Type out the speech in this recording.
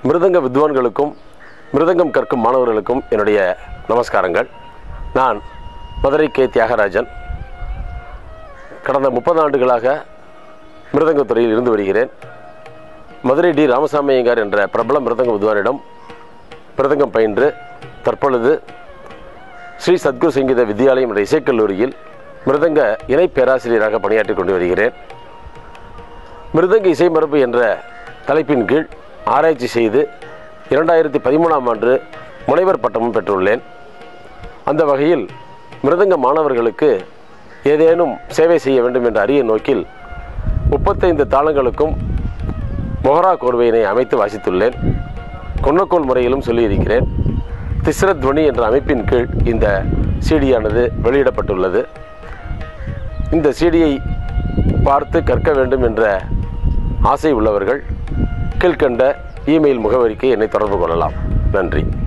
மிருதங்க வித்வான்களுக்கும் மிருதங்கம் கற்கும் மாணவர்களுக்கும் என்னுடைய நமஸ்காரங்கள் நான் மதுரை கே தியாகராஜன் கடந்த முப்பது ஆண்டுகளாக மிருதங்கத் துறையில் இருந்து வருகிறேன் மதுரை டி ராமசாமி ஐயங்கார் என்ற பிரபல மிருதங்க வித்வானிடம் மிருதங்கம் பயின்று தற்பொழுது ஸ்ரீ சத்குரு சங்கீத வித்யாலயம் என்ற இசைக்கல்லூரியில் மிருதங்க இணை பேராசிரியராக பணியாற்றிக் கொண்டு வருகிறேன் மிருதங்க இசை மரபு என்ற தலைப்பின் கீழ் ஆராய்ச்சி செய்து இரண்டாயிரத்தி பதிமூணாம் ஆண்டு முனைவர் பட்டமும் பெற்றுள்ளேன் அந்த வகையில் மிருதங்க மாணவர்களுக்கு ஏதேனும் சேவை செய்ய வேண்டும் என்ற அரிய நோக்கில் முப்பத்தைந்து தாளங்களுக்கும் மொஹரா கோர்வையினை அமைத்து வாசித்துள்ளேன் கொன்னக்கோல் முறையிலும் சொல்லியிருக்கிறேன் திஸ்ரத்வனி என்ற அமைப்பின் கீழ் இந்த சிடியானது வெளியிடப்பட்டுள்ளது இந்த சிடியை பார்த்து கற்க வேண்டும் என்ற ஆசை உள்ளவர்கள் கீழ்கண்ட இமெயில் முகவரிக்கு என்னை தொடர்பு கொள்ளலாம் நன்றி